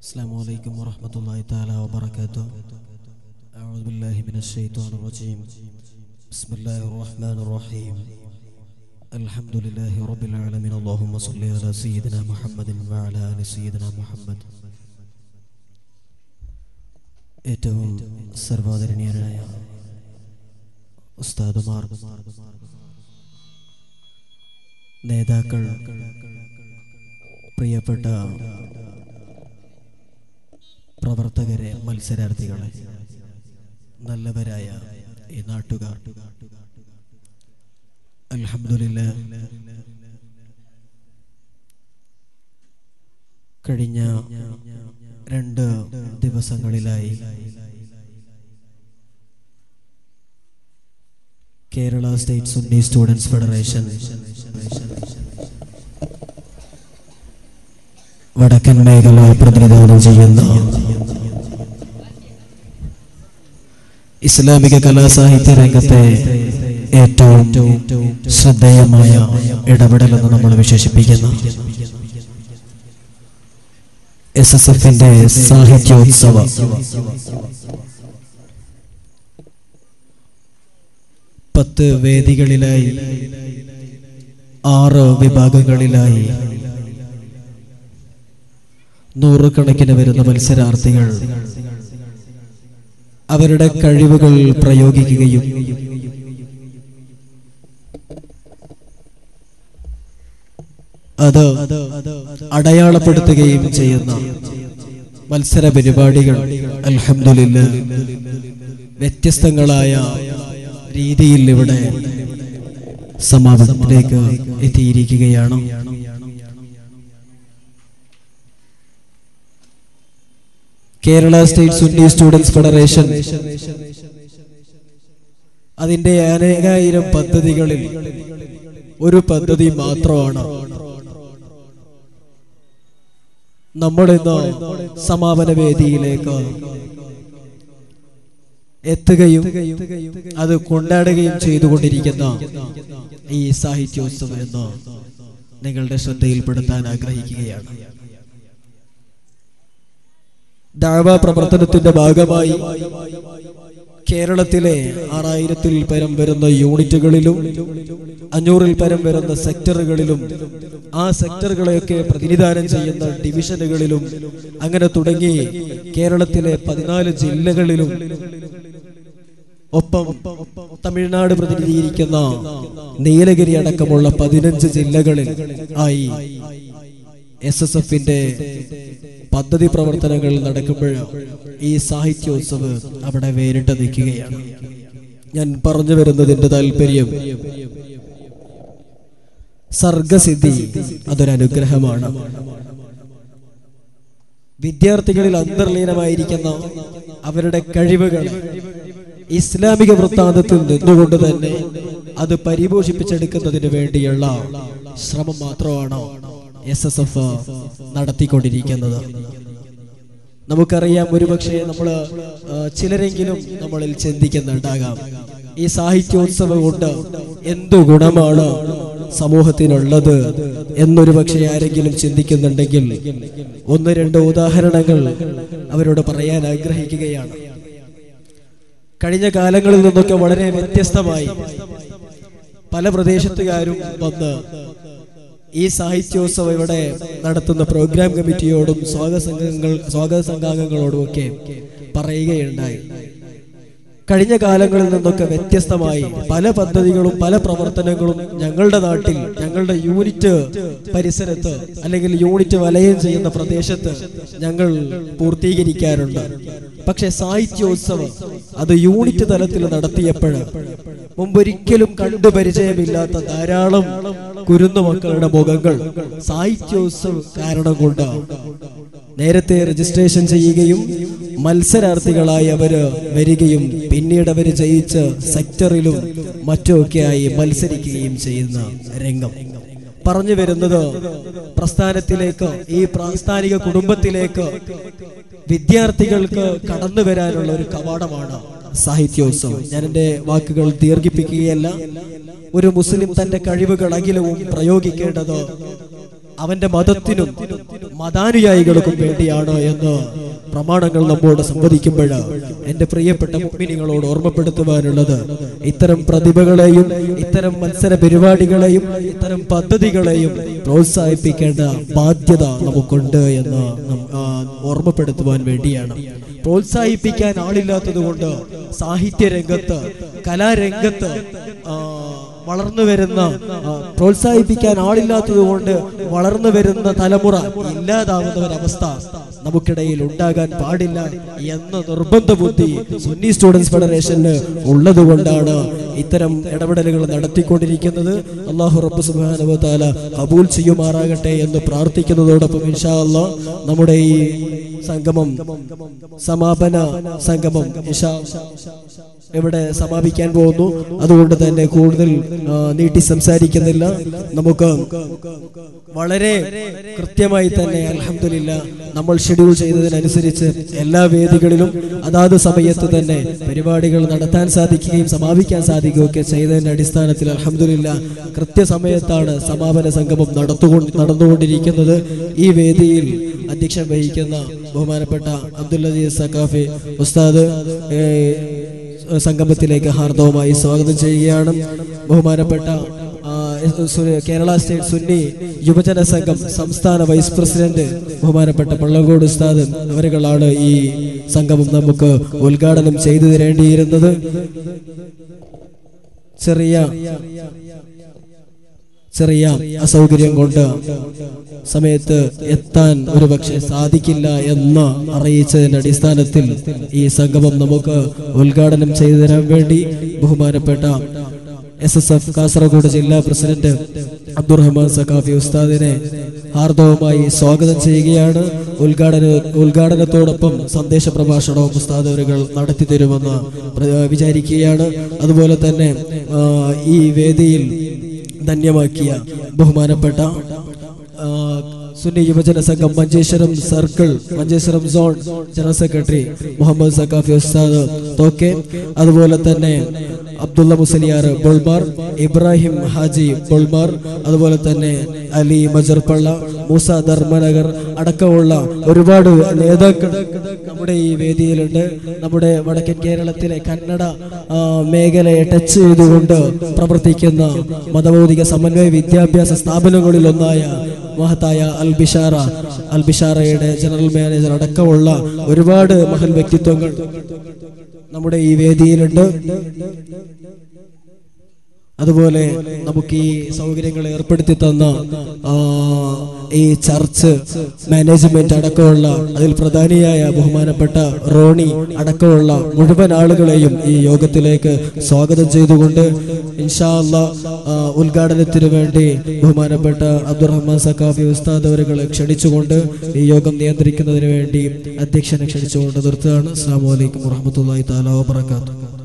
السلام عليكم ورحمة الله تعالى وبركاته أعوذ بالله من الشيطان الرجيم بسم الله الرحمن الرحيم الحمد لله رب العالمين اللهم صل على سيدنا محمد وعلى آل سيدنا محمد ഏറ്റവും സർവാദരണീയരായ ഉസ്താദുമാർ നേതാക്കൾ പ്രിയപ്പെട്ട പ്രവർത്തകരെ മത്സരാർത്ഥികളെ നല്ലവരായ ഈ നാട്ടുകാർ അൽഹംദുലില്ല കഴിഞ്ഞ രണ്ട് ദിവസങ്ങളിലായി Kerala state Sunni students federation വടക്കൻ മേഖല പ്രതിനിധാനം ചെയ്യുന്ന ഇസ്ലാമിക കലാസാഹിത്യ രംഗത്തെ ഏറ്റവും ശ്രദ്ധേയമായ ഇടപെടലെന്ന് നമ്മൾ വിശേഷിപ്പിക്കുന്ന എസ് എസ് എഫിന്റെ സാഹിത്യോത്സവ പത്ത് വേദികളിലായി ആറ് വിഭാഗങ്ങളിലായി നൂറുകണക്കിന് വരുന്ന മത്സരാർത്ഥികൾ അവരുടെ കഴിവുകൾ പ്രയോഗിക്കുകയും അത് അടയാളപ്പെടുത്തുകയും ചെയ്യുന്ന മത്സര പരിപാടികൾ അൽഹംദുലില്ല വ്യത്യസ്തങ്ങളായ രീതിയിൽ ഇവിടെ സമാപനത്തിലേക്ക് എത്തിയിരിക്കുകയാണ് Kerala state Sunni students federation അതിന്റെ അനേകായിരം പദ്ധതികളിൽ ഒരു പദ്ധതി മാത്രമാണ് നമ്മളിന്ന് സമാപന വേദിയിലേക്ക് എത്തുകയും അത് കൊണ്ടാടുകയും ചെയ്തുകൊണ്ടിരിക്കുന്ന ഈ സാഹിത്യോത്സവം എന്ന് നിങ്ങളുടെ ശ്രദ്ധയിൽപ്പെടുത്താൻ ആഗ്രഹിക്കുകയാണ് ദാവ പ്രവർത്തനത്തിന്റെ ഭാഗമായി കേരളത്തിലെ ആറായിരത്തിൽ പരം വരുന്ന യൂണിറ്റുകളിലും അഞ്ഞൂറിൽ പരം വരുന്ന സെക്ടറുകളിലും ആ സെക്ടറുകളെയൊക്കെ പ്രതിനിധാനം ചെയ്യുന്ന ഡിവിഷനുകളിലും അങ്ങനെ തുടങ്ങി കേരളത്തിലെ പതിനാല് ജില്ലകളിലും ഒപ്പം തമിഴ്നാട് പ്രതിനിധീകരിക്കുന്ന നീലഗിരി അടക്കമുള്ള പതിനഞ്ച് ജില്ലകളിൽ ആയി എസ് എസ് എഫിന്റെ പദ്ധതി പ്രവർത്തനങ്ങൾ നടക്കുമ്പോൾ ഈ സാഹിത്യോത്സവ് അവിടെ വേറിട്ട് നിൽക്കുകയാണ് ഞാൻ പറഞ്ഞു വരുന്നതിന്റെ താല്പര്യം സർഗസിദ്ധി അതൊരു അനുഗ്രഹമാണ് വിദ്യാർത്ഥികളിൽ അന്തർലീനമായിരിക്കുന്ന അവരുടെ കഴിവുകൾ ഇസ്ലാമിക വൃത്താന്തത്തിൽ നിന്നുകൊണ്ട് തന്നെ അത് പരിപോഷിപ്പിച്ചെടുക്കുന്നതിന് വേണ്ടിയുള്ള ശ്രമം മാത്രമാണ് എസ് എസ് എഫ് നടത്തിക്കൊണ്ടിരിക്കുന്നത് നമുക്കറിയാം ഒരുപക്ഷെ നമ്മൾ ചിലരെങ്കിലും നമ്മളിൽ ചിന്തിക്കുന്നുണ്ടാകാം ഈ സാഹിത്യോത്സവം കൊണ്ട് എന്തു ഗുണമാണ് സമൂഹത്തിനുള്ളത് എന്നൊരു പക്ഷേ ആരെങ്കിലും ചിന്തിക്കുന്നുണ്ടെങ്കിൽ ഒന്ന് രണ്ട് ഉദാഹരണങ്ങൾ അവരോട് പറയാൻ ആഗ്രഹിക്കുകയാണ് കഴിഞ്ഞ കാലങ്ങളിൽ നിന്നൊക്കെ വളരെ വ്യത്യസ്തമായി പല പ്രദേശത്തുകാരും വന്ന് ഈ സാഹിത്യോത്സവം ഇവിടെ നടത്തുന്ന പ്രോഗ്രാം കമ്മിറ്റിയോടും സ്വാഗത സംഘങ്ങൾ സ്വാഗത സംഘാംഗങ്ങളോടും ഒക്കെ പറയുകയുണ്ടായി കഴിഞ്ഞ കാലങ്ങളിൽ നിന്നൊക്കെ വ്യത്യസ്തമായി പല പദ്ധതികളും പല പ്രവർത്തനങ്ങളും ഞങ്ങളുടെ നാട്ടിൽ ഞങ്ങളുടെ യൂണിറ്റ് പരിസരത്ത് അല്ലെങ്കിൽ യൂണിറ്റ് വലയം ചെയ്യുന്ന പ്രദേശത്ത് ഞങ്ങൾ പൂർത്തീകരിക്കാറുണ്ട് പക്ഷെ സാഹിത്യോത്സവം അത് യൂണിറ്റ് തലത്തിൽ നടത്തിയപ്പോൾ മുമ്പൊരിക്കലും കണ്ടു പരിചയമില്ലാത്ത ധാരാളം കുരുന്നു മക്കളുടെ മുഖങ്ങൾ സാഹിത്യോത്സവം കാരണം കൊണ്ട് നേരത്തെ രജിസ്ട്രേഷൻ ചെയ്യുകയും മത്സരാർത്ഥികളായി അവര് വരികയും പിന്നീട് അവര് ജയിച്ച് സെക്ടറിലും മറ്റുമൊക്കെയായി മത്സരിക്കുകയും ചെയ്യുന്ന രംഗം പറഞ്ഞു വരുന്നത് പ്രസ്ഥാനത്തിലേക്ക് ഈ പ്രാസ്ഥാനിക കുടുംബത്തിലേക്ക് വിദ്യാർത്ഥികൾക്ക് കടന്നു വരാനുള്ള ഒരു കവാടമാണ് സാഹിത്യോത്സവം ഞാൻ എന്റെ വാക്കുകൾ ദീർഘിപ്പിക്കുകയല്ല ഒരു മുസ്ലിം തന്റെ കഴിവുകൾ അഖിലവും പ്രയോഗിക്കേണ്ടത് അവന്റെ മതത്തിനും മതാനുയായികൾക്കും വേണ്ടിയാണ് എന്ന് പ്രമാണങ്ങൾ നമ്മോട് സംവദിക്കുമ്പോൾ എന്റെ പ്രിയപ്പെട്ട മുഗ്മിനികളോട് ഓർമ്മപ്പെടുത്തുവാനുള്ളത് ഇത്തരം പ്രതിഭകളെയും ഇത്തരം മത്സര പരിപാടികളെയും ഇത്തരം പദ്ധതികളെയും പ്രോത്സാഹിപ്പിക്കേണ്ട ബാധ്യത നമുക്കുണ്ട് എന്ന് നം- ആ, ഓർമ്മപ്പെടുത്തുവാൻ വേണ്ടിയാണ് പ്രോത്സാഹിപ്പിക്കാൻ ആളില്ലാത്തത് കൊണ്ട് സാഹിത്യ രംഗത്ത് കലാരംഗത്ത് ആ, വളർന്നു വരുന്ന ആ, പ്രോത്സാഹിപ്പിക്കാൻ ആളില്ലാത്തത് കൊണ്ട് വളർന്നു വരുന്ന തലമുറ ഇല്ലാതാവുന്ന ഒരവസ്ഥ നമുക്കിടയിൽ ഉണ്ടാകാൻ പാടില്ല എന്ന നിർബന്ധ ബുദ്ധി സുന്നി സ്റ്റുഡൻസ് ഫെഡറേഷന് ഉള്ളത് കൊണ്ടാണ് ഇത്തരം ഇടപെടലുകൾ നടത്തിക്കൊണ്ടിരിക്കുന്നത് അള്ളാഹു റബ്ബ് സുബ്ഹാനഹു താല കബൂൽ ചെയ്യുമാറാകട്ടെ എന്ന് പ്രാർത്ഥിക്കുന്നതോടൊപ്പം ഇൻഷാ അല്ലാ നമ്മുടെ ഈ സംഗമം സമാപന സംഗമം ഇൻഷാ ഇവിടെ സമാപിക്കാൻ പോകുന്നു അതുകൊണ്ട് തന്നെ കൂടുതൽ ആ, നീട്ടി സംസാരിക്കുന്നില്ല നമുക്ക് വളരെ കൃത്യമായി തന്നെ അൽഹംദുലില്ല നമ്മൾ ഷെഡ്യൂൾ ചെയ്തതിനനുസരിച്ച് എല്ലാ വേദികളിലും അതാത് സമയത്ത് തന്നെ പരിപാടികൾ നടത്താൻ സാധിക്കുകയും സമാപിക്കാൻ സാധിക്കുകയും ഒക്കെ ചെയ്തതിന്റെ അടിസ്ഥാനത്തിൽ അൽഹംദുലില്ല കൃത്യസമയത്താണ് സമാപന സംഗമം നടത്തുകൊണ്ട് നടന്നുകൊണ്ടിരിക്കുന്നത് ഈ വേദിയിൽ അധ്യക്ഷം വഹിക്കുന്ന ബഹുമാനപ്പെട്ട അബ്ദുൽ അസീസ് സക്കാഫി ഉസ്താദ് ഏഹ്, സംഗമത്തിലേക്ക് ഹാർദവമായി സ്വാഗതം ചെയ്യുകയാണ് ബഹുമാനപ്പെട്ട ആ, സു- കേരള സ്റ്റേറ്റ് സുന്നി യുവജന സംഘം സംസ്ഥാന വൈസ് പ്രസിഡന്റ് ബഹുമാനപ്പെട്ട പള്ളങ്കോട് ഉസ്താദ് അവരുകളാണ് ഈ സംഗമം നമുക്ക് ഉദ്ഘാടനം ചെയ്തു തരേണ്ടിയിരുന്നത് ചെറിയ ചെറിയ അസൗകര്യം കൊണ്ട് സമയത്ത് എത്താൻ ഒരുപക്ഷെ സാധിക്കില്ല എന്ന് അറിയിച്ചതിന്റെ അടിസ്ഥാനത്തിൽ ഈ സംഗമം നമുക്ക് ഉദ്ഘാടനം ചെയ്തു തരാൻ വേണ്ടി ബഹുമാനപ്പെട്ട എസ് എസ് എഫ് കാസർഗോഡ് ജില്ലാ പ്രസിഡന്റ് അബ്ദുറഹ്മാൻ സഖാഫി ഉസ്താദിനെ ഹാർദവമായി സ്വാഗതം ചെയ്യുകയാണ് ഉദ്ഘാടന ഉദ്ഘാടനത്തോടൊപ്പം സന്ദേശ പ്രഭാഷണവും ഉസ്താദ് അവരുകൾ നടത്തി തരുമെന്ന് പ്ര- വിചാരിക്കുകയാണ് അതുപോലെ തന്നെ ആ, ഈ വേദിയിൽ ധന്യമാക്കിയ ബഹുമാനപ്പെട്ട ആ, Sunni Yuvajana Sangham Manjeshwaram circle Manjeshwaram zone general secretary Muhammad Saqafi ഉസ്താദ് തോക്കെ അതുപോലെ തന്നെ അബ്ദുള്ള മുസലിയാർ ബൊൾമാർ ഇബ്രാഹിം ഹാജി ബൊൾമാർ അതുപോലെ തന്നെ അലി മജർപ്പള്ള മൂസ ധർമ്മനഗർ അടക്കമുള്ള ഒരുപാട് നേതാക്കൾ നമ്മുടെ ഈ വേദിയിലുണ്ട് നമ്മുടെ വടക്കൻ കേരളത്തിലെ കന്നഡ ആ, മേഖലയെ ടച്ച് ചെയ്തുകൊണ്ട് പ്രവർത്തിക്കുന്ന മതഭൗതിക സമന്വയ വിദ്യാഭ്യാസ സ്ഥാപനങ്ങളിൽ ഒന്നായ മഹത്തായ അൽ ബിഷാറ അൽ ബിഷാറയുടെ ജനറൽ മാനേജർ അടക്കമുള്ള ഒരുപാട് മഹൽ വ്യക്തിത്വങ്ങൾ നമ്മുടെ ഈ വേദിയിലുണ്ട് അതുപോലെ നമുക്ക് ഈ സൗകര്യങ്ങൾ ഏർപ്പെടുത്തി തന്ന ആ, ഈ ചർച്ച് മാനേജ്മെന്റ് അടക്കമുള്ള അതിൽ പ്രധാനിയായ ബഹുമാനപ്പെട്ട റോണി അടക്കമുള്ള മുഴുവൻ ആളുകളെയും ഈ യോഗത്തിലേക്ക് സ്വാഗതം ചെയ്തുകൊണ്ട് ഇൻഷാ അല്ലാ ആ, ഉദ്ഘാടനത്തിന് വേണ്ടി ബഹുമാനപ്പെട്ട അബ്ദുറഹ്മാൻ സക്കാഫി ഉസ്താദ് അവരുകളെ ക്ഷണിച്ചുകൊണ്ട് ഈ യോഗം നിയന്ത്രിക്കുന്നതിന് വേണ്ടി അധ്യക്ഷനെ ക്ഷണിച്ചുകൊണ്ട് നിർത്തുകയാണ് അസ്സാം വലൈക്കും വാഹമത്തല്ലാഹി താല വാബർക്കാത്തു